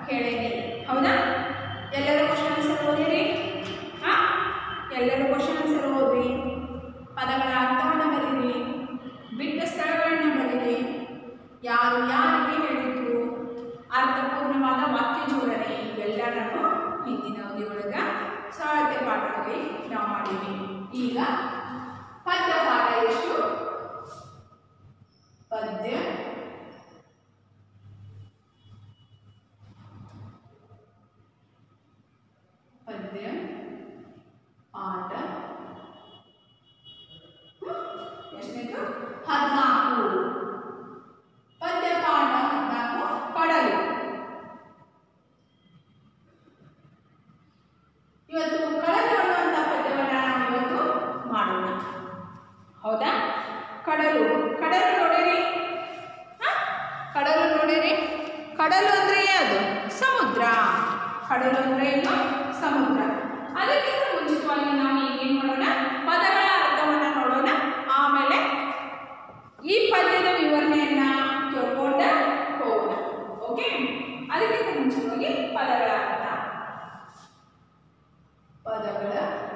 ಹೇಳೇನಿ ಹೌದಾ ಎಲ್ಲರೂ question answer ಓದಿರಿ ಹಾಂ ಎಲ್ಲರೂ ಕ್ವಶನ್ ಆನ್ಸರ್ ಓದ್ರಿ ಪದಗಳ ಅರ್ಥವನ್ನು ಬರೀರಿ ಬಿಟ್ಟ ಸ್ಥಳಗಳನ್ನ ಬರೀರಿ ಯಾರು ಯಾರಿಗೆ ಹೇಳಿದ್ರು ಅರ್ಥಪೂರ್ಣವಾದ ವಾಕ್ಯ ಜೋಡಣೆ ಇವೆಲ್ಲರನ್ನು ಹಿಂದಿನ ಅವಧಿಯೊಳಗ ಸಾಹಿತ್ಯ ಪಾಠದಲ್ಲಿ ನಾವು ಮಾಡೀವಿ ಈಗ ಪದ್ಯ ಪಾಠ ಎಷ್ಟು ಪದ್ಯ ಪದ್ಯ ಪಾಠ ಎಷ್ಟನೇದು ಹದಿನಾಲ್ಕು ಪದ್ಯ ಪಾಠ ಹದಿನಾಲ್ಕು ಕಡಲು ಇವತ್ತು ಕಡಲು ಅನ್ನುವಂಥ ಪದ್ಯವನ್ನು ನಾವು ಇವತ್ತು ಮಾಡೋಣ ಹೌದಾ ಕಡಲು ಕಡಲು ನೋಡಿರಿ ಹ? ಕಡಲು ನೋಡಿರಿ ಕಡಲು ಅಂದ್ರೆ ಅದು ಸಮುದ್ರ ಕಡಲು ಅಂದ್ರೆ ಏನು ಸಮುದ್ರ ಅದಕ್ಕಿಂತ ಮುಂಚಿತವಾಗಿ ನಾವು ಈಗ ಏನು ಮಾಡೋಣ ಪದಗಳ ಅರ್ಥವನ್ನು ನೋಡೋಣ ಆಮೇಲೆ ಈ ಪದ್ಯದ ವಿವರಣೆಯನ್ನ ತಿಳ್ಕೊಂಡ ಹೋಗೋಣ ಓಕೆ ಅದಕ್ಕಿಂತ ಮುಂಚಿತವಾಗಿ ಪದಗಳ ಅರ್ಥ ಪದಗಳ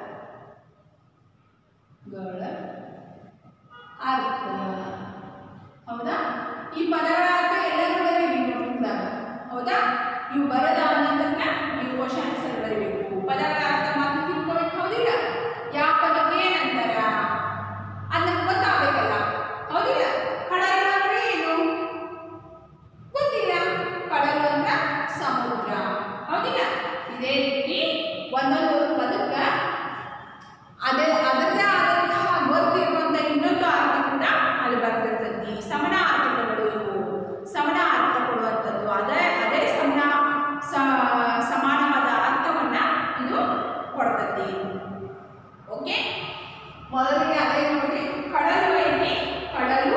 ಗಳ ಅರ್ಥ ಹೌದಾ ಈ ಪದಗಳ ಅರ್ಥ ಎಲ್ಲರೂ ಬರೀಬೇಕು ನೋಟ್ದಾಗ ಹೌದಾ ಇವು ಬರದ ಅನ್ನೋದನ್ನ ನೀವು ಕ್ವಶನ್ ಆನ್ಸರ್ ಬರೀಬೇಕು ಪದಗಳ ಅರ್ಥ ಮಾತ್ರ ತಿಳ್ಕೊಬೇಕು ಹೌದಿಲ್ಲ ಯಾವ ಪದಕ್ಕೆ ಏನಂತಾರ ಅದ್ ನಮ್ಗೆ ಗೊತ್ತಾಗಬೇಕಲ್ಲ ಹೌದಿಲ್ಲ ಕಡಲು ಅಂದ್ರೆ ಏನು ಗೊತ್ತಿಲ್ಲ ಕಡಲು ಅಂದ್ರೆ ಸಮುದ್ರ ಹೌದಿಲ್ಲ ಇದೇ ರೀತಿ ಒಂದೊಂದು ಪದಕ್ಕ ಅದೇ ಅದರದೇ ಆದಂತಹ ಗೊತ್ತಿರುವಂಥ ಇನ್ನೊಂದು ಅರ್ಥ ಕೂಡ ಅಲ್ಲಿ ಬರ್ತಿರ್ತೈತಿ ಸಮಣ ಅರ್ಥಗಳು ಇವು ಸಮಣ ಅರ್ಥ ಕೊಡುವಂಥದ್ದು ಅದೇ ಅದೇ ಸಮಣ ಸ- ಸಮಾನವಾದ ಅರ್ಥವನ್ನ ಇದು ಕೊಡ್ತೈತಿ ಓಕೆ ಮೊದಲಿಗೆ ಅದೇ ನೋಡಿ ಕಡಲು ಐತಿ ಕಡಲು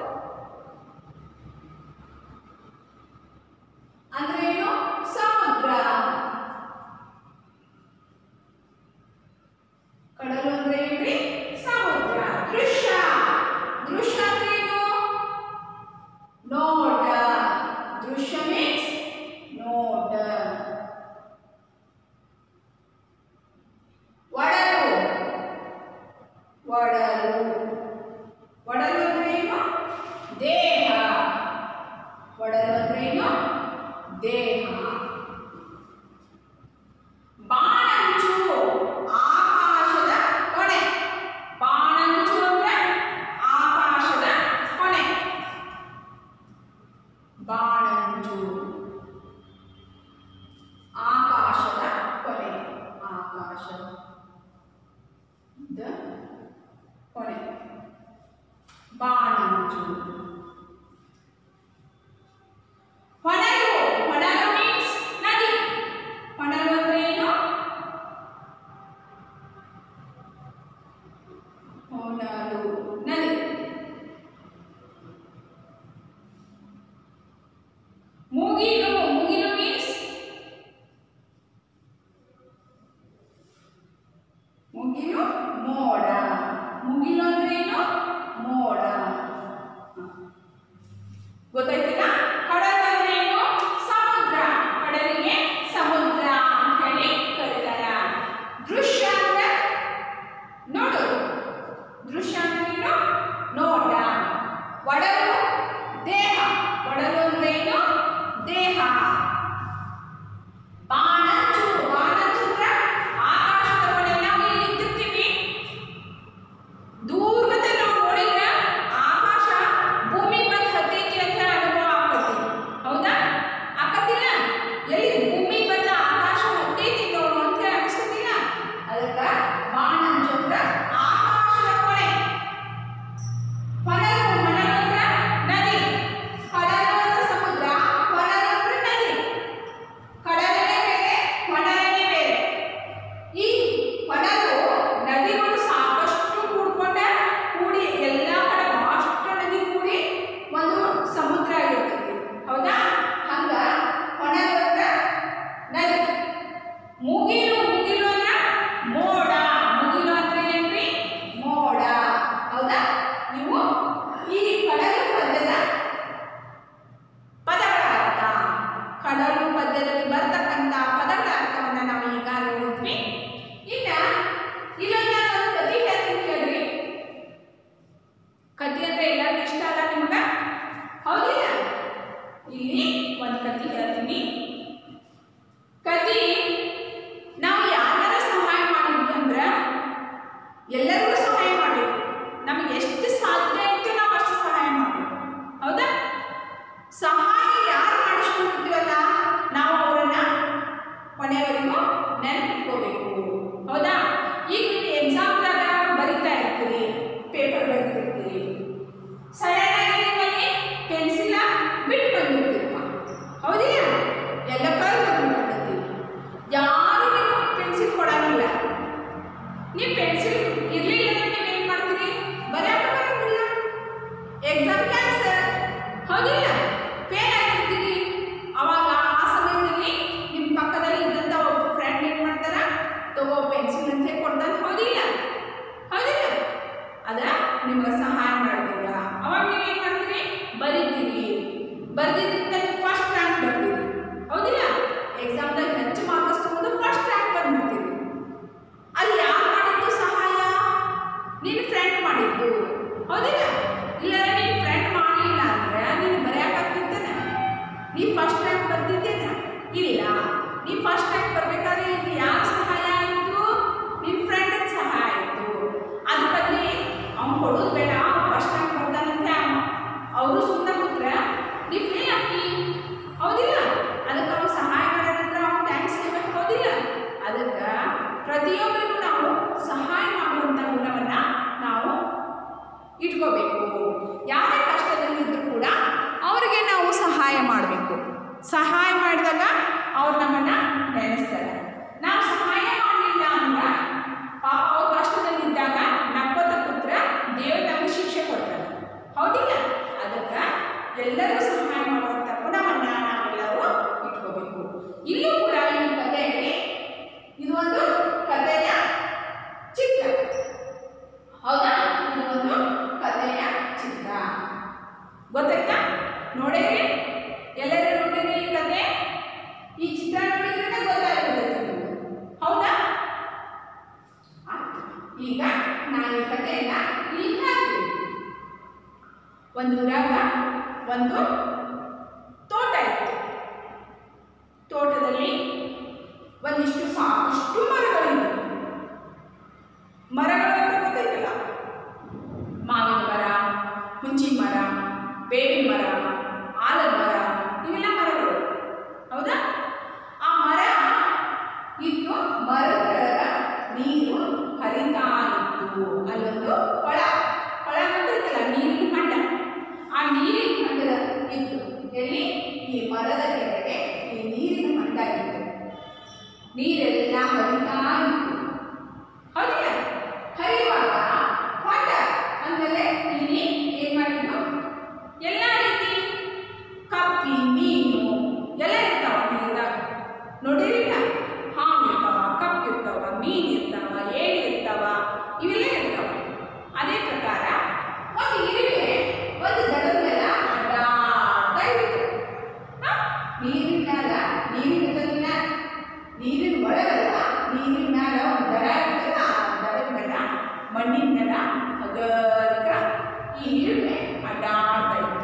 ಅಂದ್ರೆ ಏನು ಸಮುದ್ರ ಕಡಲು ಅಂದ್ರೆ ಏನ್ರಿ ಸಮುದ್ರ ದೃಶ್ಯ ದೃಶ್ಯ ಅಂದ್ರೆ ಏನು ನೋಟ ದೃಶ್ಯ ಮೀನ್ಸ್ ನೋಟ ಒಡಲು ಒಡಲು ಒಡಲು ಅಂದ್ರೆ ಏನು ದೇಹ ಒಡಲು ಅಂದ್ರೆ ಏನು ದೇಹ ಬಾಣಂಚು ಆಕಾಶದ ಕೊನೆ ಬಾಣಂಚು ಅಂದ್ರೆ ಆಕಾಶದ ಕೊನೆ ಬಾಣಂಚು ಆಕಾಶದ ಕೊನೆ ಆಕಾಶದ ಕೊನೆ ಬಾಣಂಚು ಹೊನಲು ಹೊನಲು ಮೀನ್ಸ್ ನದಿ ಹೊನಲು ಅಂದ್ರೆ ಏನು ಹೊನಲು ನದಿ ಮುಗಿಲು ಮುಗಿಲು ಮೀನ್ಸ್ ಮುಗಿಲು ಮೋಡ ಮುಗಿಲು ಅಂದ್ರೆ ಏನು ಮೋಡ ಗೊತ್ತಾಯ್ತಿಲ್ಲ ಕಡಲು ಅಂದ್ರೆ ಏನು ಸಮುದ್ರ ಕಡಲಿಗೆ ಸಮುದ್ರ ಅಂತ ಹೇಳಿ ಕರೀತಾರ ದೃಶ್ಯ ಅಂದ್ರೆ ನೋಡು ದೃಶ್ಯ ಅಂದ್ರೆ ಏನು ನೋಟ ಒಡಲು ದೇಹ ಒಡಲು ಅಂದ್ರೆ ಏನು ದೇಹ ಬಾಣಂಚು ಬಾಣಂಚು ಅಂದ್ರೆ ಆಕಾಶದ ಒಳಗೆ ನಾವು ಇಲ್ಲಿ ನಿಂತಿರ್ತೀವಿ ದೂರದಲ್ಲಿ ನಾವು ನೋಡಿದ್ರೆ ಪದ್ಯದಲ್ಲಿ ಬರ್ತಕ್ಕಂಥ ಪದಗಳ ಅರ್ಥವನ್ನ ನಾವು ಈಗ ನೋಡಿದ್ವಿ ಇನ್ನ ಇಲ್ಲೊಂದು ನಾನು ಒಂದು ಕಥೆ ಹೇಳ್ತೀನಿ ಕೇಳ್ರಿ ಕಥೆ ಅಂದ್ರೆ ಎಲ್ಲರಿಗೂ ಇಷ್ಟ ಅಲ್ಲ ನಿಮ್ಗ ಹೌದಿಲ್ಲ ಇಲ್ಲಿ ಒಂದು ಕಥೆ ಹೇಳ್ತೀನಿ ಕಥೆ ನಾವು ಯಾರ್ಯಾರ ಸಹಾಯ ಮಾಡಿದ್ವಿ ಅಂದ್ರ ಎಲ್ಲರಿಗೂ ಸಹಾಯ ಮಾಡಬೇಕು ನಮಗೆ ಎಷ್ಟು ಸಾಧ್ಯ ಐತೆ ನಾವು ಅಷ್ಟು ಸಹಾಯ ಮಾಡಬೇಕು ಹೌದಾ ಸಹಾಯ ಯಾರು ಮಾಡಿಸ್ಕೊಂಡಿರ್ತೀವಲ್ಲ ನಾವು ಅವರನ್ನ ಕೊನೆವರೆಗೂ ನೆನಪಿಟ್ಕೋಬೇಕು ಹೌದಾ ಈಗ ನೀವು ಎಕ್ಸಾಮ್ದಾಗ ಬರಿತಾ ಇರ್ತೀರಿ ಪೇಪರ್ ಬರಿತಿರ್ತೀರಿ ಸಡನ್ ಆಗಿ ನಿಮ್ಮಲ್ಲಿ ಪೆನ್ಸಿಲ ಬಿಟ್ಟು ಬಂದಿರ್ತೀರಪ್ಪ ಹೌದಿಲ್ಲ ಎಲ್ಲ ಕೈ ಬಂದ್ಬಿಟ್ಟಿರ್ತೀವಿ ಯಾರು ನೀವು ಪೆನ್ಸಿಲ್ ಕೊಡಂಗಿಲ್ಲ ನೀವು ಪೆನ್ಸಿಲ್ ಇರ್ಲಿಲ್ಲ ಅಂದ್ರೆ ನೀವು ಏನು ಮಾಡ್ತೀರಿ ಬರೆಯಕ್ಕೆ ಬರೋದಿಲ್ಲ ಎಕ್ಸಾಮ್ ಕ್ಯಾನ್ಸರ್ ಹೌದಿಲ್ಲ ಫೇಲ್ ಆಗಿರ್ತೀರಿ ಅವಾಗ ಆ ಸಮಯದಲ್ಲಿ ನಿಮ್ಮ ಪಕ್ಕದಲ್ಲಿ ಇದ್ದಂಥ ಒಬ್ಬ ಫ್ರೆಂಡ್ ಏನು ಮಾಡ್ತಾರ ತಗೋ ಪೆನ್ಸಿಲ್ ಅಂತ ಹೇಳಿ ಕೊಡ್ತಾನೆ ಹೌದಿಲ್ಲ ಹೌದಿಲ್ಲ ಅದ ನಿಮಗೆ ಸಹಾಯ ಮಾಡಿದಾಗ ಅವಾಗ ನೀವು ಏನು ಮಾಡ್ತೀರಿ ಬರೀತೀರಿ ಬರ್ದಿದ್ರಿಂದ ನೀವು ಫಸ್ಟ್ ರ್ಯಾಂಕ್ ಬರ್ತೀರಿ ಹೌದಿಲ್ಲ ಎಕ್ಸಾಮ್ದಾಗ ಹೆಚ್ಚು ಮಾರ್ಕ್ಸ್ ತಗೊಂಡು ಫಸ್ಟ್ ರ್ಯಾಂಕ್ ಬಂದ್ಬಿಡ್ತೀರಿ ಅಲ್ಲಿ ಯಾರು ಮಾಡಿದ್ದು ಸಹಾಯ ನಿನ್ನ ಫ್ರೆಂಡ್ ಮಾಡಿದ್ದು ಹೌದಿಲ್ಲ ಇಲ್ಲಾಂದ್ರೆ ನಿನ್ನ ಫ್ರೆಂಡ್ ಮಾಡಲಿಲ್ಲ ಅಂದ್ರೆ ನೀನು ಬರೆಯೋಕ್ಕಾಗ್ತಿದ್ದೇನೆ ನೀ ಫಸ್ಟ್ ರ್ಯಾಂಕ್ ಬರ್ತಿದ್ದೇನ ಇಲ್ಲ ನೀ ಫಸ್ಟ್ ರ್ಯಾಂಕ್ ಬರ್ಬೇಕಾದ್ರೆ ಇದು ಯಾರ ಸಹಾಯ ಆಯಿತು ನಿನ್ನ ಫ್ರೆಂಡ್ ಸಹಾಯ ಆಯಿತು ಅದ್ರ ಬದಲಿ ಅವ್ನು ಕೊಡೋದು ಬೇಡ ಫಸ್ಟ್ ರ್ಯಾಂಕ್ ಬರ್ತಾನಂತೆ ಅವರು ಸುಮ್ಮನೆ ಕೂತ್ರೆ ನೀ ಫೇಲ್ ಹಾಕಿ ಹೌದಿಲ್ಲ ಅದಕ್ಕೆ ಅವ್ನು ಸಹಾಯ ಮಾಡೋದಂದ್ರೆ ಅವ್ನು ಥ್ಯಾಂಕ್ಸ್ ಹೇಳ್ಬೇಕು ಹೌದಿಲ್ಲ ಅದಕ್ಕೆ ಪ್ರತಿಯೊಬ್ಬರಿಗೂ ನಾವು ಸಹಾಯ ಮಾಡುವಂಥ ಗುಣವನ್ನ ನಾವು ಇಟ್ಕೋಬೇಕು ಯಾರೇ ಕಷ್ಟದಲ್ಲಿದ್ದರೂ ಕೂಡ ಅವರಿಗೆ ನಾವು ಸಹಾಯ ಮಾಡಬೇಕು ಸಹಾಯ ಮಾಡಿದಾಗ ಅವ್ರು ನಮ್ಮನ್ನ ನೆನೆಸ್ತಾರೆ ನಾವು ಸಹಾಯ ಮಾಡಲಿಲ್ಲ ಅಂದ್ರೆ ಪಾಪ ಅವ್ರು ಕಷ್ಟದಲ್ಲಿದ್ದಾಗ ನಕ್ಕೋತ ಪುತ್ರ ದೇವ್ರು ನಮಗೆ ಶಿಕ್ಷೆ ಕೊಡ್ತಾರೆ ಹೌದಿಲ್ಲ ಅದಕ್ಕೆ ಎಲ್ಲರೂ ಸಹಾಯ ಮಾಡುವಂಥ ಗುಣವನ್ನ ನಾವೆಲ್ಲರೂ ಇಟ್ಕೋಬೇಕು ಇಲ್ಲೂ ಕೂಡ ಈ ಕಥೆಯಲ್ಲಿ ಇದು ಒಂದು ಕಥೆಯ ಚಿತ್ರ ಹೌದಾ ಇದು ಒಂದು ಕಥೆಯ ಚಿತ್ರ ಗೊತ್ತಾಯ್ತಾ ನೋಡಿರಿ ಎಲ್ಲರೂ ನೋಡಿರಿ ಈ ಕಥೆ ಈ ಚಿತ್ರ ನೋಡಿದ್ರೆ ಗೊತ್ತಾಗ್ಬಿಡುತ್ತೆ ನಿಮ್ಗೆ. ಹೌದಾ ಆಯ್ತು. ಈಗ ನಾನು ಈ ಕಥೆಯನ್ನ ಇಲ್ಲಿ ಹೇಳ್ತೀನಿ ಒಂದು ಊರಾಗ ಒಂದು ತೋಟ ಇತ್ತು ತೋಟದಲ್ಲಿ ಒಂದಿಷ್ಟು ಸಾಕಷ್ಟು ಮರಗಳಿವೆ ಮರಗಳು ಅಂತ ಗೊತ್ತೈತಲ್ಲ ಮಾವಿನ ಮರ ಹುಂಚಿನ ಮರ ಬೇವಿನ ಮರ ಆಲದ ಮರ ಇವೆಲ್ಲ ಮರಗಳು ಹೌದಾ ಆ ಮರ ಇತ್ತು ಮರದ ಕೆಳಗ ನೀರು ಹರಿತಾ ಇತ್ತು ಅಲ್ಲೊಂದು ಕೊಳ ಕೊಳ ಗೊತ್ತೈತಲ್ಲ ನೀರಿನ ಹಂಡ ಆ ನೀರಿನ ಹಂಡ ಇತ್ತು ಎಲ್ಲಿ ಈ ಮರದ ಕೆಳಗೆ ಈ ನೀರಿನ ಹಂಡ ಇತ್ತು ನೀರೆಲ್ಲ ಹರಿತಾ ಇತ್ತು ಹೌದಿಲ್ಲ ಹರಿಯುವಾಗ ಹೊಂಡ ಅಂದಮೇಲೆ ಇಲ್ಲಿ ಏನ್ ಮಾಡಿದ್ರು ಎಲ್ಲ ರೀತಿ ಕಪ್ಪಿ ಮೀನು ಎಲ್ಲ ಇರ್ತಾವ ನೀರ್ದಾಗ ನೋಡಿರಿಲ್ಲ ಹಾವು ಇರ್ತಾವ ಕಪ್ಪು ಇರ್ತಾವ ಮೀನು ಇರ್ತಾವ ಏಡಿ ಇರ್ತಾವ ಇವೆಲ್ಲ ಇರ್ತಾವ ಅದೇ ಪ್ರಕಾರ ಒಂದು ಇರುವೆ ಒಂದು ದಡದ ಮೇಲೆ ಅಡ್ಡಾಡ್ತಾ ಇತ್ತು ಹ? ನೀರಿನ ಮ್ಯಾಲ ನೀರಿನ ಇರ್ತದಿಲ್ಲ ನೀರಿನ ಒಳಗಲ್ಲ ನೀರಿನ ಮ್ಯಾಲ ಒಂದು ದಡ ಇರ್ತದ ಆ ದಡದ ಮೇಲೆ ಮಣ್ಣಿನ ಮೇಲೆ ಹಗರ್ಕ ಈ ಇರುವೆ ಅಡ್ಡಾಡ್ತಾ ಇತ್ತು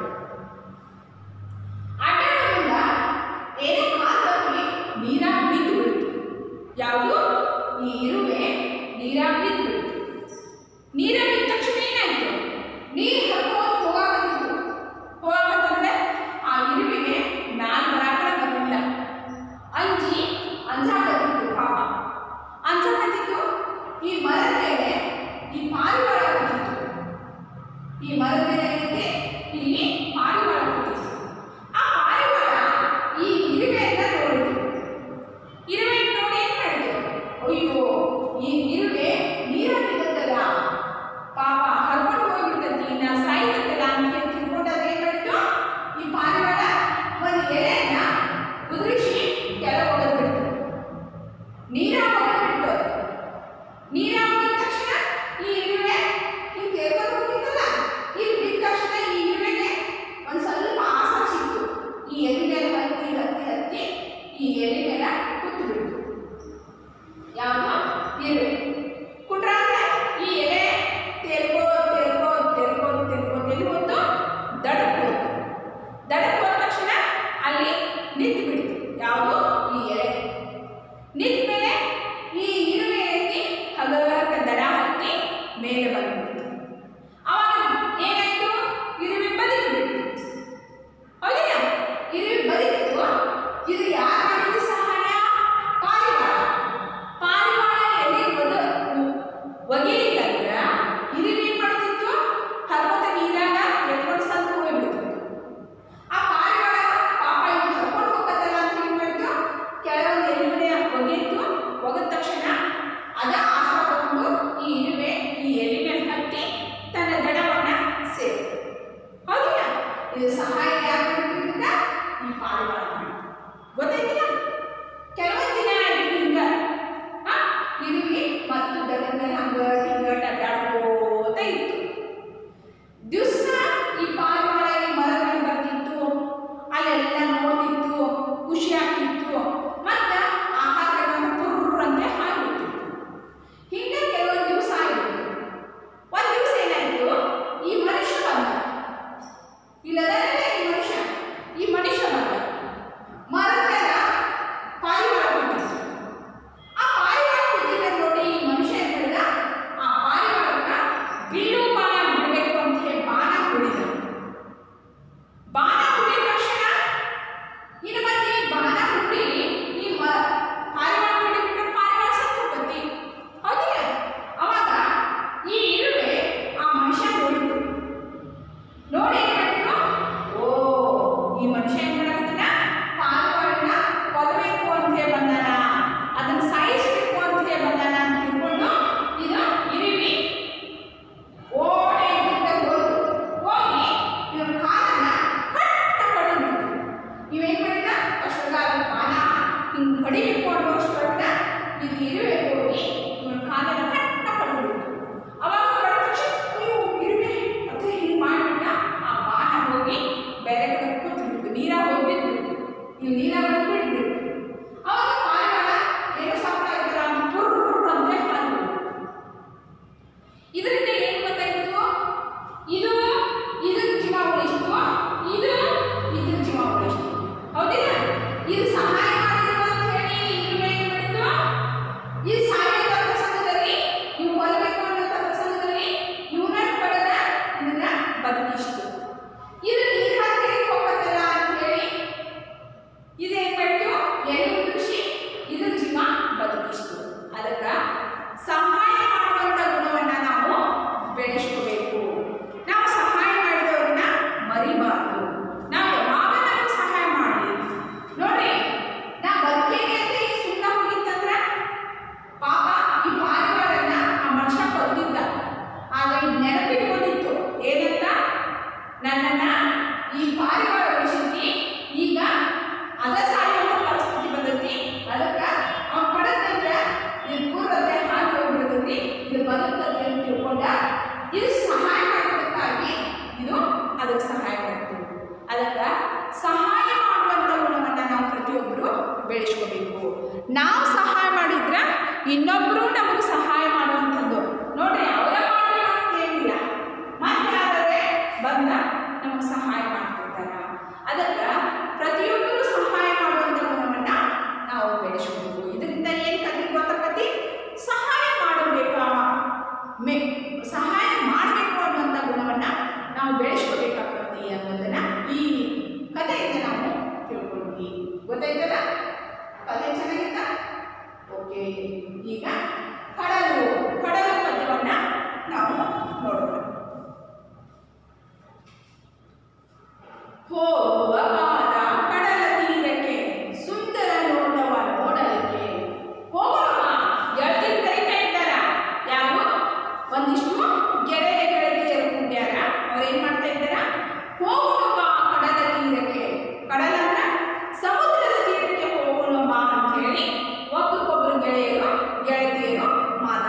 ಅಡ್ಡಾಡೋದ್ರಿಂದ ಏನೋ ಕಾಲ್ ತಪ್ಪಿ ನೀರಾಗ ಬಿದ್ದು ಬಿಡ್ತು ಯಾವುದು ಈ ಇರುವೆ ನೀರಾಗ ಬಿದ್ದು ಬಿಡ್ತು ನೀರಾಗ ಬಿದ್ದ ತಕ್ಷಣ ಏನಾಯ್ತು ನೀರು ಹರ್ಕೊಂಡು ಹೋಗಾಕತ್ತಿತ್ತು ಹೋಗಾಕತ್ತಂದ್ರೆ ಆ ಇರುವಿಗೆ ಮ್ಯಾಲ್ ಬರಾಕಡ ಬರಲಿಲ್ಲ ಅಂಜಿ ಅಂಜಾಕತ್ತಿತ್ತು ಪಾಪ ಅಂಜಾಕತ್ತಿತ್ತು ಈ ಮರದ ಮೇಲೆ ಈ ಪಾರಿವಾಳ ಕೂತಿತ್ತು ಈ ಮರದ ಮೇಲೆ ಏನೈತೆ ಇಲ್ಲಿ ಪಾರಿವಾಳ ಕೂತಿತ್ತು ಆ ಪಾರಿವಾಳ ಈ ಇರುವೆಯನ್ನ ನೋಡಿತು ಇರುವೆ ನೋಡಿ ಏನ್ ಮಾಡಿತು ಅಯ್ಯೋ ಈ ಇರುವೆ ನೀರಾಗಿದ್ದಲ್ಲ ಪಾಪ ಹರ್ಕೊಂಡು ಹೋಗ್ಬಿಡ್ತೈತಿ ನಾ ಸಾಯ್ತಲ್ಲ ಅಂತ ಹೇಳಿ ತಿಳ್ಕೊಂಡು ಅದೇನ್ ಮಾಡಿತು ಈ ಪಾರಿವಾಳ ಒಂದು ಎಲೆಯನ್ನ ಉದುರಿಸಿ ಕೆಳ ಒಗೆದ್ಬಿಡ್ತು ನೀರ ಒಗೆದ್ಬಿಟ್ಟು ನೀರ ಒಗೆದ ತಕ್ಷಣ ಎಲೆ ಮೇಲೆ ಕೂತು ಬಿಡ್ತು ಯಾವುದು ಇರುವೆ ಕುಟ್ರಾದ್ರೆ ಈ ಎಲೆ ತೆಲ್ಕೋ ತೆಲ್ಕೋ ತೆಲ್ಕೋ ತೆಲ್ಕೋ ತೆಲ್ಕೋತು ದಡಕ್ಕೆ ಹೋಯ್ತು ದಡಕ್ಕೆ ಹೋದ ತಕ್ಷಣ ಅಲ್ಲಿ ನಿಂತು ಬಿಡ್ತು ಯಾವುದು ಈ ಎಲೆ ನಿಂತ ಮೇಲೆ ಈ ಇರುವೆ ಎತ್ತಿ ಹಗರ್ಕ ದಡ ಹತ್ತಿ ಮೇಲೆ ಬಂದ್ಬಿಡ್ತು ಅವಾಗ ಏನಾಯ್ತು ಇರುವೆ ಬದುಕಿ ಬಿಡ್ತು ಹೌದಿಲ್ಲ ಇರುವೆ ಬದುಕಿತ್ತು ಇದು ಯಾರು ಮಾಡಿದ ಸಹಾಯ ಪಾರಿವಾಳ ಪಾರಿವಾಳ ಎಲ್ಲಿ ಒದ ಒಗೆಯಿಲ್ಲ ಅಂದ್ರೆ ಇರುವೆ ಏನ್ ಮಾಡ್ತಿತ್ತು ಹರ್ಕೋತ ನೀರಾಗ ಎತ್ಕೊಂಡು ಸತ್ತು ಹೋಗ್ಬಿಡ್ತಿತ್ತು ಆ ಪಾರಿವಾಳ ಪಾಪ ಇದು ಹರ್ಕೊಂಡು ಹೋಗತ್ತಲ್ಲ ಅಂತ ಏನ್ ಮಾಡಿತು ಕೆಲವೊಂದು ಎಲೆಗಡೆ ಒಗೆಯಿತು ಒಗೆದ ತಕ್ಷಣ ಅದ ಆಶ್ರ ತಗೊಂಡು ಈ ಇರುವೆ ಈ ಎಲೆ ಮೇಲೆ ಹತ್ತಿ ತನ್ನ ದಡವನ್ನ ಸೇರಿತು ಹೌದಿಲ್ಲ ಇದು ಸಹಾಯ ಯಾರು ಮಾಡಿದ್ರಿಂದ ಈ ಪಾರಿವಾಳ ಮಾಡಿತು ಗೊತ್ತಾಯ್ತಿಲ್ಲ ಕೆಲವೊಂದು ದಿನ ಆಯ್ತು ಹಿಂಗ ಆ, ಇರುವೆ ಮತ್ತು ದಡದ ಮೇಲೆ ಹಂಗ ಹಿಂಗ ಅಡ್ಡಾಡ್ಕೋತ ಇತ್ತು ದಿವಸ ಈ ಪಾರಿವಾಳ ಈ ಮರದ ಮೇಲೆ ಬರ್ತಿತ್ತು ಅಲ್ಲೆಲ್ಲ ನೋಡ್ತಿತ್ತು ಖುಷಿ ಆಗ್ತಿತ್ತು ಮತ್ತೆ ಆಹಾರ ತಗೊಂಡು ಪುರ್ರ್ ಅಂತ ಹಾರಿಬಿಡ್ತಿತ್ತು ಹಿಂಗೆ ಕೆಲವೊಂದು ದಿವಸ ಆಯ್ತು ಒಂದು ದಿವಸ ಏನಾಯ್ತು ಈ ಮನುಷ್ಯ ಬಂದ ಇಲ್ಲದಲ್ಲೇ ಈ ಮನುಷ್ಯ ಈ ಮನುಷ್ಯ ಬಂದ ಮರದ ಮೇಲೆ ಪಾರಿವಾಳ ಬಿಟ್ಟಿತ್ತು ಆ ಪಾರಿವಾಳ ಬಿದ್ದಿದ್ದ ನೋಡಿ ಈ ಮನುಷ್ಯ ಏನ್ ಮಾಡಿದ ಆ ಪಾರಿವಾಳಕ್ಕ ಬಿಲ್ಲು ಬಾಣ ಬಿಡಬೇಕು ಅಂತ ಹೇಳಿ ಬಾಣ ಹೊಡಿದ ಬಾಣ ಹೊಡಿದ ತಕ್ಷಣ ಇನ್ನು ಮತ್ತೆ ಈ ಬಾಣ ಹುಟ್ಟಿ ಈ ಮ ಪಾರಿವಾಳ ಹೊಡಿಬಿಟ್ರೆ ಪಾರಿವಾಳ ಸತ್ತು ಹೋಗತಿ ಹೌದಿಲ್ಲ ಅವಾಗ ಈ ಇರುವೆ ಆ ಮನುಷ್ಯ ನೋಡಿತು ನೋಡಿ ಏನ್ ಮಾಡಿದ್ರು ಓ ಈ ಮನುಷ್ಯ ಏನ್ ಮಾಡಕತ್ತಾನ ಪಾರಿವಾಳನ ಕೊಲ್ಲಬೇಕು ಅಂತ ಹೇಳಿ ಬಂದಾನ ಅದನ್ನ ಸಾಯಿಸ್ಬೇಕು ಅಂತ ಹೇಳಿ ಬಂದಾನ ಅಂತ ತಿಳ್ಕೊಂಡು ಇದು ಇರುವಿ ಓಡಿ ಇದ್ದಿದ್ದ ಹೋಯ್ತು ಹೋಗಿ ಇವ್ರ ಕಾಲನ್ನ ಕಟ್ಟ ಕಡಿದು ಇವೇನ್ ಮಾಡಿದ ಅಷ್ಟೊಂದು ಬಾಣ ಹಿಂಗ್ ಕಡಿಬೇಕು ಅನ್ನೋಷ್ಟೊಳಗ ಇದು ಇರುವೆ ಹೋಗಿ ಇವ್ರ ಕಾಲನ್ನ ಕಟ್ಟ ಕಡಿದು ಅವಾಗ ಕಡಿದ ತಕ್ಷಣ ಅಯ್ಯೋ ಇರುವೆ ಅಂತ ಹಿಂಗ್ ಮಾಡ್ಬಿಟ್ಟ ಆ ಬಾಣ ಹೋಗಿ ಬೇರೆ ಕಡೆ ಕೂತ್ಬಿಡ್ತು ನೀರಾಗ ಹೋಗಿ ಬಿದ್ಬಿಡ್ತು ಇಲ್ಲಿ ನೀರಾಗ ಹೋಗಿ ಬಿಟ್ಬಿಡ್ತು ಅವಾಗ ಪಾರಿವಾಳ ಏನು ಸಾಕ್ತಾ ಇದ್ದಾರ ಅಂತ ಪುರ್ರ್ ಅಂತ ಹಾರಿಬಿಡ್ತು ಇದರಿಂದ ಏನು ಗೊತ್ತಾಯ್ತು ಇದು ಇದ್ರ ಜೀವ ಉಳಿಸ್ತು ಇದು ಇದ್ರ ಜೀವ ಉಳಿಸ್ತು ಹೌದಿಲ್ಲ ಇದು ಸಹಾಯ ಮಾಡಿದ್ರು ಅಂತ ಹೇಳಿ ಇರುವೆ ಏನ್ ಮಾಡಿತು ಇದು ಸಾಯೋದ ಪ್ರಸಂಗದಲ್ಲಿ ನೀವು ಕೊಲ್ಲಬೇಕು ಅನ್ನೋ ಪ್ರಸಂಗದಲ್ಲಿ ಇವನ್ನ ಪಡೆದ ಇದನ್ನ ಬದುಕಿಸ್ತು ಇದು ನೀರು ಹಾಕಿ ಹೋಗತ್ತಲ್ಲ ಅಂತ ಹೇಳಿ ಇದೇನ್ ಮಾಡಿತು ಎಲ್ಲಿ ಕೃಷಿ ಇದ್ರ ಜೀವ ಬದುಕಿಸ್ತು ಅದಕ್ಕ ಸಹಾಯ ಮಾಡುವಂತ ಗುಣವನ್ನ ನಾವು ಬೆಳೆಸ್ಕೋಬೇಕು ನಾವು ಸಹಾಯ ಮಾಡಿದವ್ರನ್ನ ಮರಿಬಾರ್ದು ನಾವು ಯಾವಾಗ ನಾವು ಸಹಾಯ ಮಾಡಲಿ ನೋಡ್ರಿ ನಾ ಬದುಕೇನೆ ಅಂತ ಈ ಸುಣ್ಣ ಹೋಗಿತ್ತಂದ್ರ ಪಾಪ ಈ ಪಾರಿವಾಳನ್ನ ಆ ಮನುಷ್ಯ ಕೊದ್ದಿದ್ದ ಆಗ ಈ ನೆನಪಿಟ್ಕೊಂಡಿತ್ತು ಏನಂತ ನನ್ನನ್ನ ಈ ಪಾರಿವಾಳ ಉಳಿಸಿದ್ದಿ ಈಗ ಅದ ಸಾಯುವಂತ ಪರಿಸ್ಥಿತಿ ಬಂದೈತಿ ಅದಕ್ಕ ಅವ್ನು ಪಡೆದಂದ್ರ ಇದು ಪೂರ್ವತೆ ಹಾಗೆ ಹೋಗ್ಬಿಡ್ತೈತಿ ಇದು ಬದುಕತ್ತೆ ಅಂತ ತಿಳ್ಕೊಂಡ ಇದು ಸಹಾಯ ಮಾಡೋದಕ್ಕಾಗಿ ಇದು ಅದಕ್ಕೆ ಸಹಾಯ ಮಾಡ್ತೀವಿ ಅದಕ್ಕ ಸಹಾಯ ಮಾಡುವಂತ ಗುಣವನ್ನ ನಾವು ಪ್ರತಿಯೊಬ್ಬರು ಬೆಳೆಸ್ಕೋಬೇಕು ನಾವು ಸಹಾಯ ಮಾಡಿದ್ರ ಇನ್ನೊಬ್ರು ನಮಗೆ ಸಹಾಯ ಮಾಡುವಂಥದ್ದು ನೋಡ್ರಿ ಅವರ ಮಾಡಬೇಕು ಅಂತ ಏನಿಲ್ಲ ಮತ್ತೆ ಯಾರೇ ಬಂದ ನಮಗೆ ಸಹಾಯ ಮಾಡ್ತಿರ್ತಾರ ಅದಕ್ಕೆ ಪ್ರತಿಯೊಬ್ಬರು ಸಹಾಯ ಮಾಡುವಂಥ ಗುಣವನ್ನ ನಾವು ಬೆಳೆಸ್ಕೋಬೇಕು ಇದರಿಂದ ಏನು ಕತಿ ಗೊತ್ತಾಕತಿ ಸಹಾಯ ಮಾಡಬೇಕಾ ಮೇ ಸಹಾಯ ಮಾಡಬೇಕು ಅನ್ನುವಂಥ ಗುಣವನ್ನ ನಾವು ಬೆಳೆಸ್ಕೋಬೇಕಾಗ್ತತಿ ಅನ್ನೋದನ್ನ ಈ ಕಥೆಯಿಂದ ನಾವು ತಿಳ್ಕೊಂಡ್ವಿ ಗೊತ್ತಾಯ್ತಲ್ಲ ಕಥೆ ಚೆನ್ನಾಗಿತ್ತ ಓಕೆ ಈಗ ಕಡಲು ಕಡಲು ಪದ್ಯವನ್ನ ನಾವು ನೋಡೋಣ ಹೋಗುವ ಪಾದ ಕಡಲ ತೀರಕ್ಕೆ ಸುಂದರ ನೋಟವ ನೋಡಲಿಕ್ಕೆ ಹೋಗೋಣ ಗೆಳತಿ ಕರಿತಾ ಇದ್ದಾರ ಯಾರು ಒಂದಿಷ್ಟು ಗೆಳೆಯ ಗೆಳತಿಯರು ಕುಂಡ್ಯಾರ ಅವ್ರು ಏನ್ ಮಾಡ್ತಾ ಇದ್ದಾರ ಹೋಗೋಣ ಬಾ ಕಡಲ ತೀರಕ್ಕೆ ಕಡಲ ಅಂದ್ರೆ ಸಮುದ್ರದ ತೀರಕ್ಕೆ ಹೋಗೋಣ ಬಾ ಅಂತ ಹೇಳಿ ಒಬ್ಬರಿಗೊಬ್ರು ಗೆಳೆಯರು ಗೆಳತಿಯರು ಮಾತಾಡ್ತಾರೆ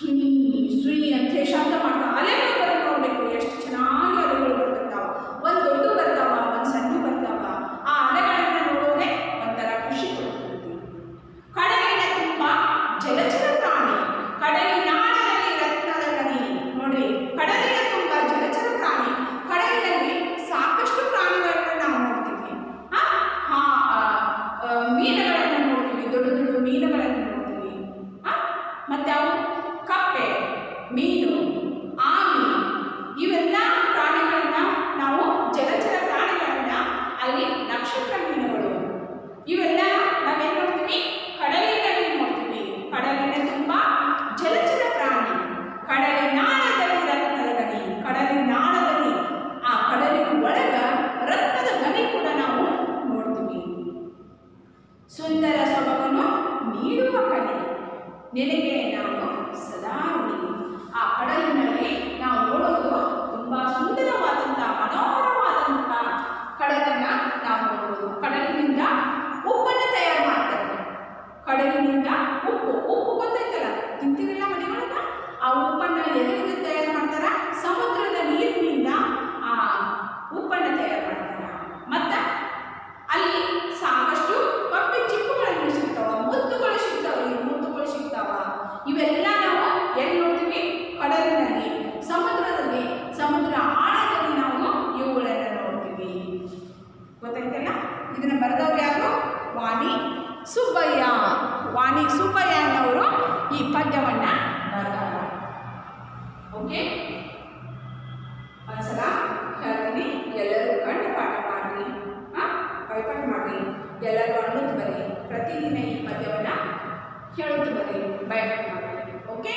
ಸುಯಿ ಸುಯಿ ಅಂತ ಹೇಳಿ ಶಬ್ದ ಮಾಡ್ತಾ ಅಲೆಗಳು ಬರೋದು ನೋಡಬೇಕು ಎಷ್ಟು ಚೆನ್ನಾಗಿ ಅಲೆಗಳು ಬರ್ತಿರ್ತಾವ ಒಂದು ದೊಡ್ಡ ಬರ್ತಾವ ಒಂದು ಸಣ್ಣ ಬರ್ತಾವ ಆ ಅಲೆಗಳನ್ನ ನೋಡೋದೇ ಒಂಥರ ಖುಷಿ ಕೊಡ್ತದೆ ಕಡಲಿನ ತುಂಬ ಜಲಚರ ಪ್ರಾಣಿ ಕಡಲಿನಾಳದಲ್ಲಿ ರತ್ನದ ಗಣಿ ನೋಡ್ರಿ ಕಡಲಿನ ತುಂಬ ಜಲಚರ ಪ್ರಾಣಿ ಕಡಲಿನಲ್ಲಿ ಸಾಕಷ್ಟು ಪ್ರಾಣಿಗಳನ್ನ ನಾವು ನೋಡ್ತೀವಿ ಆ, ಹಾ, ಆ, ಆ, ಮೀನುಗಳನ್ನ ನೋಡ್ತೀವಿ ದೊಡ್ಡ ದೊಡ್ಡ ಮೀನುಗಳನ್ನ ನೋಡ್ತೀವಿ ಆ, ಮತ್ತೆ ಅವು ಕಪ್ಪೆ ಮೀನು ಆಮಿ ಇವೆಲ್ಲ ಪ್ರಾಣಿಗಳನ್ನ ನಾವು ಜಲಚರ ಪ್ರಾಣಿಗಳನ್ನ ಅಲ್ಲಿ ನಕ್ಷತ್ರ ಮೀನುಗಳು ಇವೆಲ್ಲ ನಾವೇನ್ ನೋಡ್ತೀವಿ ಕಡಲಿನಲ್ಲಿ ನೋಡ್ತೀವಿ ಕಡಲಿನ ತುಂಬ ಜಲಚರ ಪ್ರಾಣಿ ಕಡಲಿನಾಳದಲ್ಲಿ ರತ್ನದ ಗಣಿ ಕಡಲಿನಾಳದಲ್ಲಿ ಆ ಕಡಲಿನ ಒಳಗ ರತ್ನದ ಗಣಿ ಕೂಡ ನಾವು ನೋಡ್ತೀವಿ ಸುಂದರ ಸೊಬಗನ್ನು ನೀಡುವ ಕಣಿ ನಿನಗೆ ನಾನು ಸದಾ ಋಣಿ ಆ ಕಡಲಿನಲ್ಲಿ ನಾವು ನೋಡೋದು ತುಂಬಾ ಸುಂದರವಾದಂತಹ ಮನೋಹರವಾದಂತಹ ಕಡಲನ್ನ ನಾವು ನೋಡಬಹುದು ಕಡಲಿನಿಂದ ಉಪ್ಪನ್ನು ತಯಾರು ಮಾಡ್ತಾರೆ ಕಡಲಿನಿಂದ ಉಪ್ಪು ಉಪ್ಪು ಗೊತ್ತೈತಲ್ಲ ತಿಂತೀರಲ್ಲ ಮನೆಯೊಳಗ ಆ ಉಪ್ಪನ್ನ ಎದರಿಂದ ತಯಾರು ಮಾಡ್ತಾರ ಸಮುದ್ರದ ನೀರಿನಿಂದ ಆ ಉಪ್ಪನ್ನು ತಯಾರು ಮಾಡ್ತಾರ ಮತ್ತ ಅಲ್ಲಿ ಸಾಕಷ್ಟು ಕಪ್ಪೆ ಚಿಪ್ಪುಗಳನ್ನು ಸಿಗ್ತಾವ ಮುತ್ತುಗಳು ಸಿಗ್ತಾವ ಈ ಮುತ್ತುಗಳು ಸಿಗ್ತಾವ ಇವೆಲ್ಲ ನಾವು ಎಲ್ಲಿ ನೋಡ್ತೀವಿ ಕಡಲಿನಲ್ಲಿ ಸಮುದ್ರದಲ್ಲಿ ಸಮುದ್ರ ಆಳದಲ್ಲಿ ನಾವು ಇವುಗಳನ್ನ ನೋಡ್ತೀವಿ ಗೊತ್ತಾಯ್ತಲ್ಲ ಇದನ್ನ ಬರೆದವ್ರು ಯಾರು ವಾಣಿ ಸುಬ್ಬಯ್ಯ ವಾಣಿ ಸುಬ್ಬಯ್ಯ ಅನ್ನೋರು ಈ ಪದ್ಯವನ್ನ ಬರೆದವರು ಓಕೆ ಒಂದ್ಸಲ ಹೇಳ್ತೀನಿ ಎಲ್ಲರೂ ಕಂಡು ಪಾಠ ಮಾಡ್ರಿ ಹಾ ಭಯಪಟ್ಟು ಮಾಡ್ರಿ ಎಲ್ಲರೂ ಅನ್ನೋದು ಬರ್ರಿ ಪ್ರತಿದಿನ ಈ ಪದ್ಯವನ್ನ ಹೇಳೋದು ಬರ್ರಿ ಭಯಪಟ್ಟು ಮಾಡ್ರಿ ಓಕೆ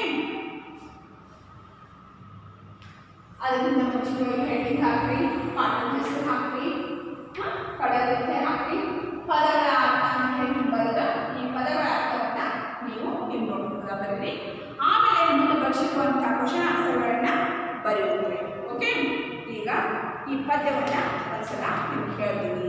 ಅದರಿಂದ ಮುಂಚಿತವಾಗಿ ಹೆಡ್ಡಿಂಗ್ ಹಾಕ್ರಿ ಪಾಠದ ಹೆಸರು ಹಾಕ್ರಿ ಹಾ, ಕಡಲಕ್ಕೆ ಹಾಕ್ರಿ ಪದಗಳ ಅರ್ಥನ ಹೇಳಿ ಬರೆದ ಈ ಪದಗಳ ಅರ್ಥವನ್ನ ನೀವು ನಿಮ್ಮ ನೋಟ್ಬುಕ್ಗ ಬರೀರಿ ಆಮೇಲೆ ಮುಂದೆ ಬರ್ಸಿರುವಂತಹ ಕ್ವಶನ್ ಆನ್ಸರ್ಗಳನ್ನ ಬರೆಯುತ್ತೀರಿ ಓಕೆ ಈಗ ಈ ಪದ್ಯವನ್ನ ಒಂದ್ಸಲ ನಿಮ್ಗೆ ಹೇಳ್ತೀನಿ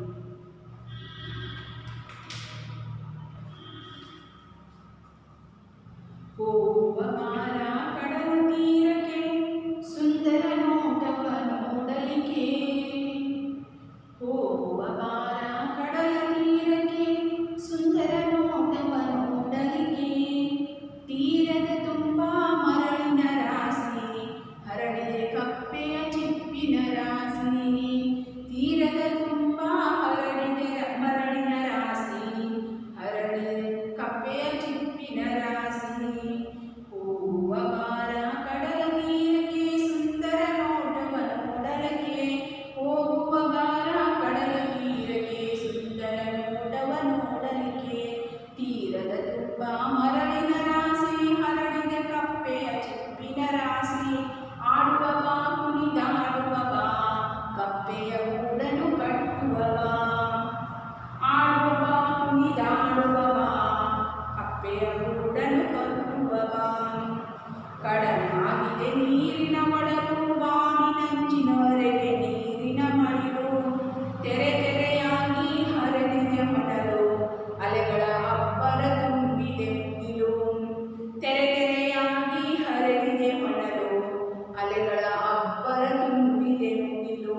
ಹೋಗುವ ಮಾರ ಕಡಲ ತೀರಕ್ಕೆ ಸುಂದರ ನೋಟವ ನೋಡಲಿಕ್ಕೆ ಹೋಗುವ ಬಾರ ಕಡಲ ತೀರಕ್ಕೆ ಸುಂದರ ನೋಟವ ನೋಡಲಿಕ್ಕೆ ತೀರದ ತುಂಬ ಮರಳಿನ ರಾಶಿ ಹರಡಿದೆ ಕಪ್ಪೆಯ ಚಿಪ್ಪಿನ ರಾಶಿ ತೀರದ ತುಂಬ ಹರಡಿದೆ ರ- ಮರಳಿನ ರಾಶಿ ಹರಡಿದೆ ಕಪ್ಪೆಯ ಚಿಪ್ಪಿನ ರಾಶಿ ಹೋಗುವ ಬಾರ ಕಡಲ ತೀರಕ್ಕೆ ಸುಂದರ ನೋಟವ ನೋಡಲಕ್ಕೆ ಹೋಗುವ ಬಾರ ಕಡಲ ತೀರಕ್ಕೆ ಸುಂದರ ನೋಟವ ನೋಡಲಿಕ್ಕೆ ತೀರದ ತುಂಬ ಮರಳಿನ ರಾಶಿ ಹರಡಿದ ಕಪ್ಪೆಯ ಚಿಪ್ಪಿನ ರಾಶಿ ಆಡುವ ಬಾ ಕುಣಿದಾಡುವ ಬಾ ಕಪ್ಪೆಯ ಗೂಡನ್ನು ಕಟ್ಟುವ ಬಾ ಆಡುವ ಬಾ ಕುಣಿದಾಡುವ ಬಾ ಕಪ್ಪೆಯ ಗೂಡನ್ನು ಕಟ್ಟುವ ಬಾ ಕಡಲಾಗಿದೆ ನೀರಿನ ಒಡಲು ಬಾನಿನಂಚಿನವರೆಗೆ ನೀರಿನ ಮಡಿಲು ತೆರೆ ತೆರೆಯಾಗಿ ಹರಿದಿದೆ ಮಡಲು ಅಲೆಗಳ ಅಬ್ಬರ ತುಂಬಿದೆ ಮುಗಿಲು ತೆರೆ ತೆರೆಯಾಗಿ ಹರಿದಿದೆ ಮಡಲು ಅಲೆಗಳ ಅಬ್ಬರ ತುಂಬಿದೆ ಮುಗಿಲು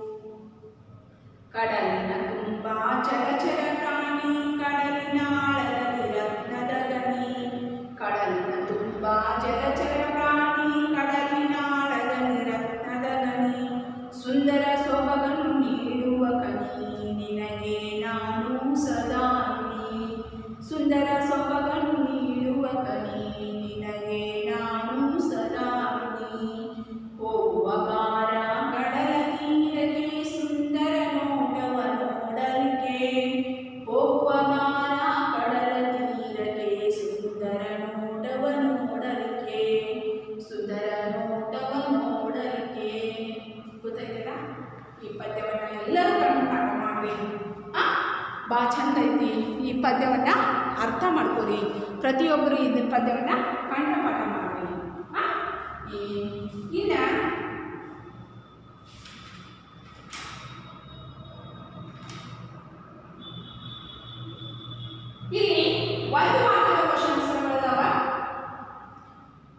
ಕಡಲಿನ ತುಂಬ ಚಲಚರ ಪ್ರಾಣಿ ಕಡಲಿನ ಆಳದಲ್ಲಿ ರತ್ನದ ಗಣಿ ಕಡಲಿನ ತುಂಬ ಜಲಚರ ಪ್ರಾಣಿ ಕಡಲಿನ ಆಳದಲ್ಲಿ ರತ್ನದ ಗಣಿ ಸುಂದರ ಸೊಬಗನ್ನು ನೀಡುವ ಕಣಿ ನಿನಗೆ ನಾನು ಸದಾ ಋಣಿ. ಸುಂದರ ಸೊಬಗನ್ನು ನೀಡುವ ಕಣಿ ನಿನಗೆ ನಾನು ಸದಾ ಋಣಿ. ಹೋಗುವ ಬಾರ ಕಡಲ ತೀರಕ್ಕೆ ಸುಂದರ ನೋಟವ ನೋಡಲಿಕ್ಕೆ ಹೋಗುವ ಬಾರ ಕಡಲ ತೀರಕ್ಕೆ ಸುಂದರ ನೋಟವ ನೋಡಲಿಕ್ಕೆ ಸುಂದರ ನೋಟವ ನೋಡಲಿಕ್ಕೆ ಗೊತ್ತಾಯ್ತಲ್ಲ ಈ ಪದ್ಯವನ್ನ ಎಲ್ಲರೂ ಕಣ್ಣು ಪಾಠ ಮಾಡ್ರಿ ಆ ಬಾ ಚಂದ ಐತಿ ಈ ಪದ್ಯವನ್ನ ಅರ್ಥ ಮಾಡ್ಕೋರಿ ಪ್ರತಿಯೊಬ್ಬರು ಈ ಪದ್ಯವನ್ನ ಕಂಠ ಪಾಠ ಮಾಡ್ರಿ ಆ ಈ ಇನ್ನ ಇಲ್ಲಿ ಒಂದು ಮಾರ್ಗದ ಕ್ವಶನ್ಸ್ ಅದಾವ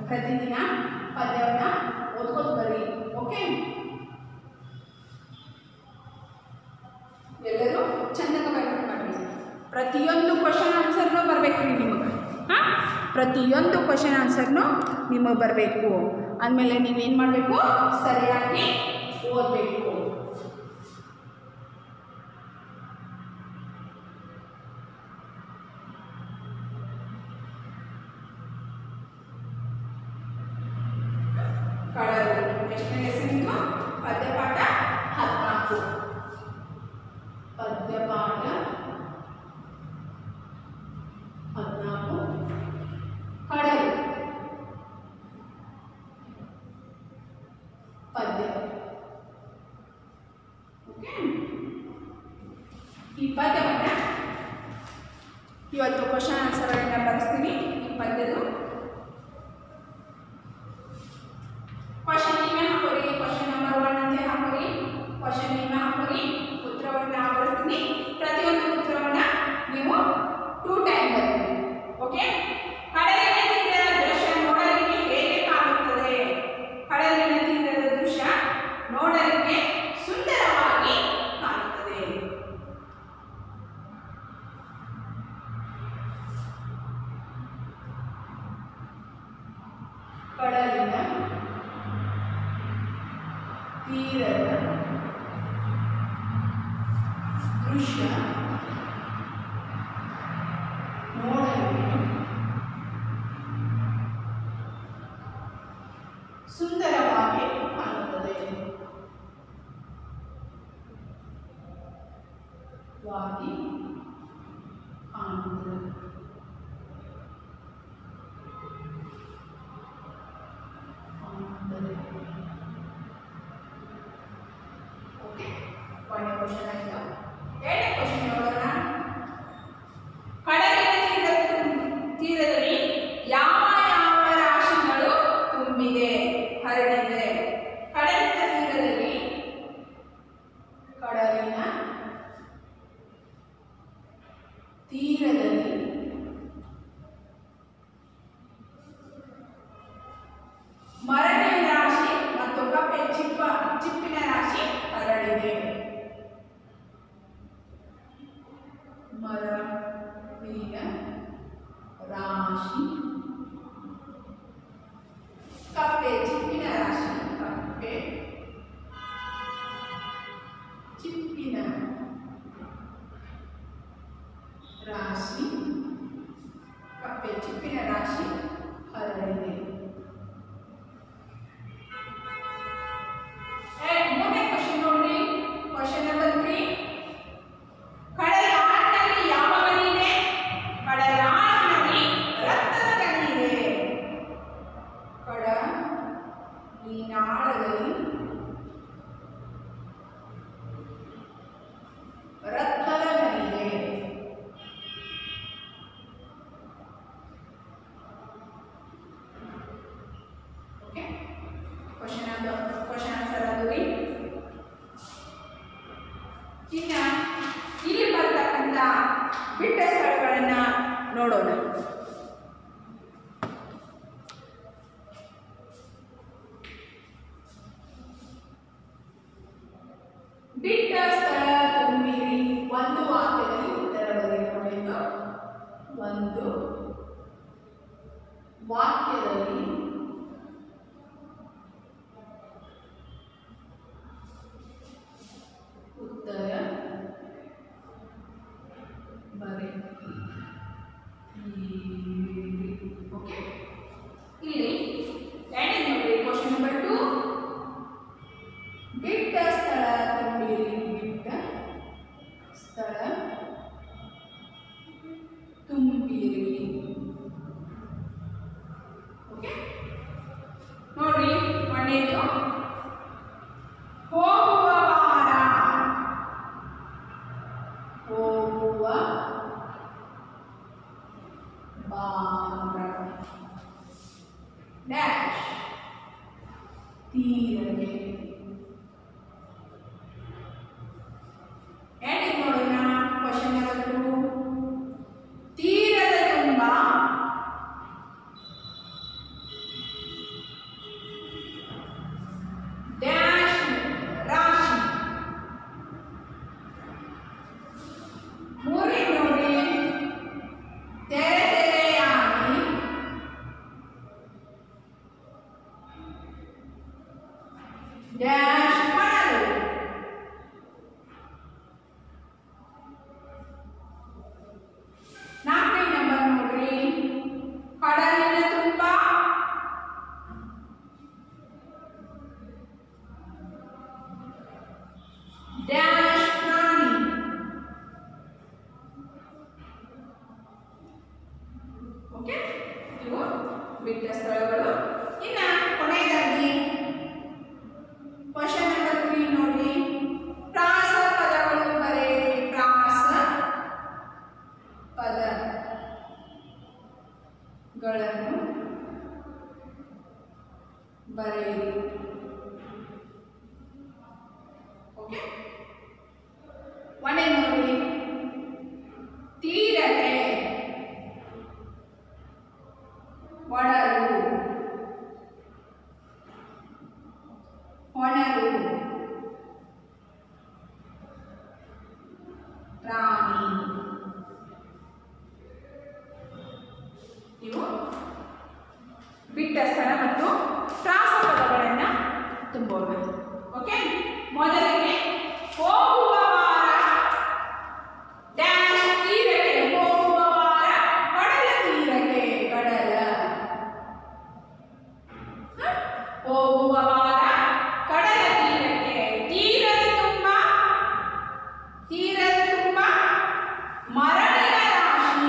ಪ್ರತಿದಿನ ಪದ್ಯವನ್ನು ಓದ್ಕೋತ ಬರ್ರಿ ಓಕೆ ಎಲ್ಲರೂ ಚಂದಾಗ ಬರ್ಬೇಕು ಮಾಡ್ರಿ ಪ್ರತಿಯೊಂದು ಕ್ವಶನ್ ಆನ್ಸರ್ನು ಬರ್ಬೇಕು ರೀ ನಿಮಗೆ ಹಾಂ ಪ್ರತಿಯೊಂದು ಕ್ವಶನ್ ಆನ್ಸರ್ನು ನಿಮಗೆ ಬರಬೇಕು ಆದಮೇಲೆ ನೀವೇನು ಮಾಡಬೇಕು ಸರಿಯಾಗಿ ಓದಬೇಕು ಕಳರು ಎಷ್ಟನೇ ಹೆಸರಿದ್ದು ಪದ್ಯಪಾಠ ಹದಿನಾಲ್ಕು ಪದ್ಯಪಾಠ ಹದಿನಾಲ್ಕು ಕಡಲು ಪದ್ಯ ಓಕೆ ಈ ಪದ್ಯವನ್ನು ಇವತ್ತು ಕ್ವಶನ್ ಆನ್ಸರ್ಗಳನ್ನ ಬರೆಸ್ತೀನಿ ಈ ಪದ್ಯದು ಕ್ವಶನ್ ನೀವೇ ಹಾಕೋರಿ ಕ್ವಶನ್ ನಂಬರ್ ಒನ್ ಅಂತ ಹಾಕೋರಿ ಕ್ವಶನ್ ನೀವೇ ಹಾಕೋರಿ ಉತ್ತರವನ್ನು ಬರೆಸ್ತೀನಿ ಪ್ರತಿಯೊಂದು ಉತ್ತರವನ್ನ ನೀವು ಟೂ ಟೈಮ್ ಬರೀರಿ ಓಕೆ ಕಡಲಿನ ತೀರದ ದೃಶ್ಯ ನೋಡಲಿಕ್ಕೆ ಹೇಗೆ ಕಾಣುತ್ತದೆ ಕಡಲಿನ ತೀರದ ದೃಶ್ಯ ನೋಡಲಿಕ್ಕೆ ಸುಂದರವಾಗಿ ಕಾಣುತ್ತದೆ ಕಡಲಿನ ತೀರದ ದೃಶ್ಯ ನೋಡಲಿಕ್ಕೆ ಸುಂದರವಾಗಿ ಕಾಣುತ್ತದೆ ವಾಗಿ ಕಾಣುತ್ತದೆ ಕಾಣುತ್ತದೆ ಓಕೆ ಒಂದನೇ ಕ್ವಶನ್ ಆಯಿತು ಎರಡನೇ ಕ್ವಶನ್ ನೋಡೋಣ ಕಡಲಿನ ತೀರದ ತೀರದಲ್ಲಿ ಯಾವ ಯಾವ ರಾಶಿಗಳು ತುಂಬಿದೆ ಹರಡಿದೆ ಕಡಲಿನ ತೀರದಲ್ಲಿ ಕಡಲಿನ ತೀರದಲ್ಲಿ ಮರಳಿನ ರಾಶಿ ಮತ್ತು ಕಪ್ಪೆ ಚಿಪ್ಪ ಚಿಪ್ಪಿನ ರಾಶಿ ಹರಡಿದೆ ಮರಳಿನ ರಾಶಿ ಕಪ್ಪೆ ಚಿಪ್ಪಿನ ರಾಶಿ ಕಪ್ಪೆ ಚಿಪ್ಪಿನ ರಾಶಿ ಕಪ್ಪೆ ಚಿಪ್ಪಿನ ರಾಶಿ ಹರಡಿದೆ ಏ, ಮೂರನೇ ಕ್ವಶನ್ ನೋಡ್ರಿ ಕ್ವಶನ್ ನಂಬರ್ ತ್ರೀ ಕಡಲಾಡಿನಲ್ಲಿ ಯಾವ ಗಣಿ ಇದೆ ಕಡಲಾಡಿನಲ್ಲಿ ರಕ್ತದ ಗಣಿ ಇದೆ ಕಡಲಿನಾಳದಲ್ಲಿ ರಕ್ತದ ಗಣಿ ಇದೆ ಓಕೆ ಕ್ವಶನ್ ಅದು ಕ್ವಶನ್ ಆನ್ಸರ್ ಅದು ರೀ ಇನ್ನ ಇಲ್ಲಿ ಬರ್ತಕ್ಕಂಥ ಬಿಟ್ಟ ಸ್ಥಳಗಳನ್ನ ನೋಡೋಣ ಬಿಟ್ಟ ಸ್ಥಳ ತುಂಬಿರಿ ಒಂದು ವಾಕ್ಯದಲ್ಲಿ ಉತ್ತರ ಬರೆಯಬಹುದು ಒಂದು ವಾಕ್ಯದಲ್ಲಿ ಉತ್ತರ ಬರೆ ಓಕೆ ಇಲ್ಲಿ ಎರಡನೇ ನೋಡಿ ಕ್ವಶನ್ ನಂಬರ್ ಟು ಬಿಟ್ಟ ಸ್ಥಳ ತುಂಬಿರಿ ಬಿಟ್ಟ ಸ್ಥಳ ತುಂಬಿರಿ ಓಕೆ ಡ್ಯಾಶ್ ಮಾಡಲು ನಾಲ್ಕನೇ ನಂಬರ್ ನೋಡ್ರಿ ಕಡಲಿನ ತುಂಬ ಡ್ಯಾಶ್ ಪ್ರಾಣಿ ಓಕೆ ಇವು ಬಿಟ್ಟ ಸ್ಥಳಗಳು ಇನ್ನ ಕೊನೆಯದಾಗಿ ಕ್ವಶನ್ ನಂಬರ್ ತ್ರೀ ನೋಡಿ ಪ್ರಾಸ ಪದಗಳು ಬರೆಯಿರಿ ಪ್ರಾಸ ಪದಗಳನ್ನು ಬರೆಯಿರಿ ಓಕೆ ಒಂದೇ ನೋಡಿ ತೀರತೆ ಒಡಲು ಹೊಣಲು ಪ್ರಾಣಿ ಇವು ಬಿಟ್ಟ ಸ್ಥಳ ಮತ್ತು ಪ್ರಾಸ ಪದಗಳನ್ನು ತುಂಬೋಣ ಓಕೆ ಮೊದಲಿಗೆ ಹೋಗುವ ವಾರ ಡ್ಯಾಶ್ ತೀರಕ್ಕೆ ಹೋಗುವ ವಾರ ಕಡಲ ತೀರಕ್ಕೆ ಕಡಲ ಹ? ಹೋಗುವ ವಾರ ಕಡಲ ತೀರಕ್ಕೆ ತೀರದ ತುಂಬ ತೀರದ ತುಂಬ ಮರಳಿನ ರಾಶಿ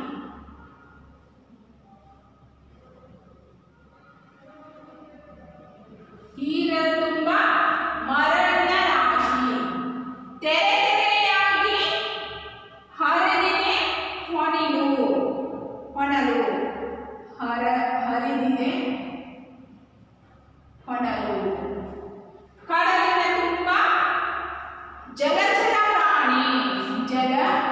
ತೀರದ ತುಂಬ ಮರಳಿನ ರಾಶಿ ತೆರೆ ತೆರೆಯಾಗಿ ಹರಿದಿದೆ ಹೊಣಿಲು ಹೊಣಲು ಹರ ಹರಿದಿದೆ ಹೊಣಲು ಕಡಲಿನ ತುಂಬ ಜಲಚರ ಪ್ರಾಣಿ ಜಲ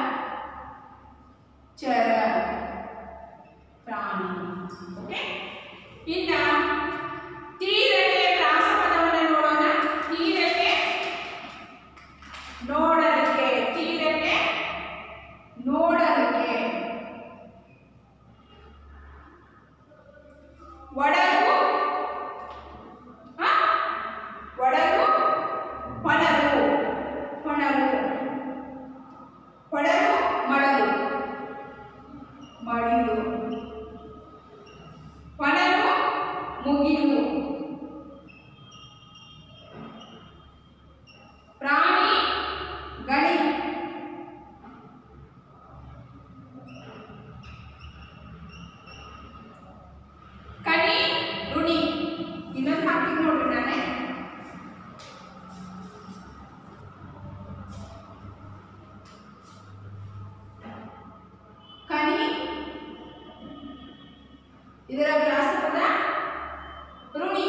ಚರ ಪ್ರಾಣಿ ಓಕೆ ಇನ್ನ ತೀರಕ್ಕೆ ಪ್ರಾಸಪದವನ್ನು ನೋಡೋಣ ತೀರಕ್ಕೆ ನೋಡಲಿಕ್ಕೆ ತೀರಕ್ಕೆ ನೋಡಲಿಕ್ಕೆ ಒಡಲು ಹ? ಒಡಲು ಹೊಣಲು ಹೊಣಲು ಹೊಡಲು ಮಡಲು ಮಡಿಲು ಹೊಣಲು ಮುಗಿಲು ಪ್ರಾಣಿ ಗಣಿ ಕಣಿ ಋಣಿ ಇನ್ನೊಂದು ಹಾಕ್ತೀನಿ ನೋಡ್ರಿ ನಾನೇ ಕಣಿ ಇದರ ವ್ಯಾಸಪದ ಋಣಿ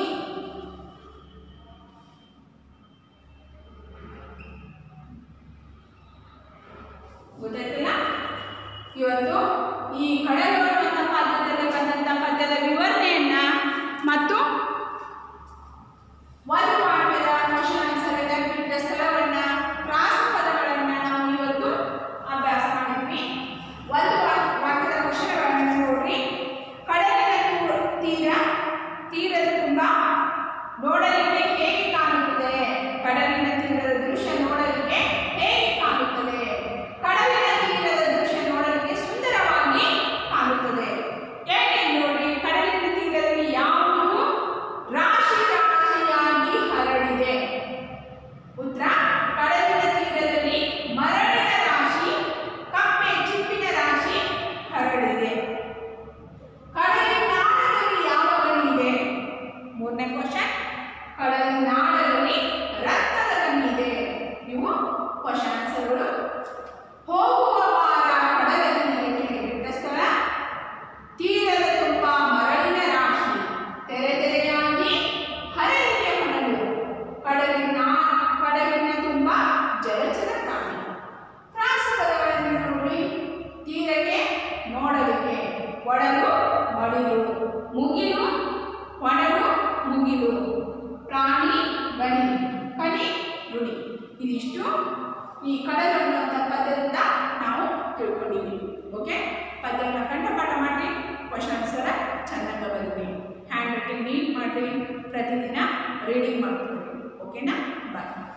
ಗೊತ್ತಾಯ್ತಲ್ಲ ಇವತ್ತು ಈ ಕಡಲು ಅನ್ನುವಂಥ ಪದ್ಯದಲ್ಲಿ ಬಂದಂಥ ಪದ್ಯದ ವಿವರಣೆಯನ್ನ ಮತ್ತು ಒಂದು ವಾಕ್ಯದ ಕ್ವಶನ್ ಆನ್ಸರ್ ಬಿಟ್ಟ ಸ್ಥಳವನ್ನ ಪ್ರಾಸ ಪದಗಳನ್ನ ನಾವು ಇವತ್ತು ಅಭ್ಯಾಸ ಮಾಡಿದ್ವಿ ಒಂದು ವಾ- ವಾಕ್ಯದ ಕ್ವಶನ್ಗಳನ್ನ ನೋಡ್ರಿ ಕಡಲಿನ ತು- ತೀರ ತೀರದ ತುಂಬ ನೋಡಲಿಕ್ಕೆ ಹೇಗೆ ಕಾಣುತ್ತದೆ ಕಡಲಿನ ತೀರದ ದೃಶ್ಯ ನೋಡಲಿಕ್ಕೆ ಹೇಗೆ ಕಾಣುತ್ತದೆ ಕಡಲಿನ ತೀರದ ದೃಶ್ಯ ನೋಡಲಿಕ್ಕೆ ಸುಂದರವಾಗಿ ಕಾಣುತ್ತದೆ ಯಾಕೆ ನೋಡಿ ಕಡಲಿನ ತೀರದಲ್ಲಿ ಯಾವುದು ರಾಶಿ ರಾಶಿಯಾಗಿ ಹರಡಿದೆ ಉತ್ತರ ಕಡಲಿನ ತೀರದಲ್ಲಿ ಮರಳಿನ ರಾಶಿ ಕಪ್ಪೆ ಚಿಪ್ಪಿನ ರಾಶಿ ಹರಡಿದೆ ಕಡಲಿನಾಳದಲ್ಲಿ ಯಾವ ಗಣಿ ಇದೆ ಮೂರನೇ ಕ್ವಶನ್ ಕಡಲಿನಾಳದಲ್ಲಿ ರಕ್ತದ ಗಣಿ ಇದೆ ಇವು ಕ್ವಶನ್ ಆನ್ಸರ್ಗಳು ಹೋಗುವ ವಾರ ಕಡಲ ತೀರಕ್ಕೆ ಬಿಟ್ಟ ಸ್ಥಳ ತೀರದ ತುಂಬ ಮರಳಿನ ರಾಶಿ ತೆರೆ ತೆರೆಯಾಗಿ ಹರಡಿಗೆ ಹೊಣಲು ಕಡಲಿನ ಕಡಲಿನ ತುಂಬ ಜಲಚರ ಪ್ರಾಣಿ ಪ್ರಾಸ ಪದಗಳನ್ನು ನೋಡಿ ತೀರಕ್ಕೆ ನೋಡಲಿಕ್ಕೆ ಒಡಲು ಮಡಿಲು ಮುಗಿಲು ಒಣಲು ಮುಗಿಲು ಪ್ರಾಣಿ ಗಣಿ ಕಣಿ ರುಡಿ ಇದಿಷ್ಟು ಈ ಕಡಲು ಅನ್ನುವಂಥ ಪದ್ಯದಿಂದ ನಾವು ತಿಳ್ಕೊಂಡಿದ್ದೀವಿ ಓಕೆ ಪದ್ಯವನ್ನು ಕಂಠಪಾಠ ಮಾಡಿ ಕ್ವಶನ್ ಆನ್ಸರ ಚೆನ್ನಾಗಿ ಬರೀರಿ ಹ್ಯಾಂಡ್ ರೈಟಿಂಗ್ ನೀಟ್ ಮಾಡಿರಿ ಪ್ರತಿದಿನ ರೀಡಿಂಗ್ ಮಾಡ್ತೀವಿ ಓಕೆನಾ ಬಾಯ್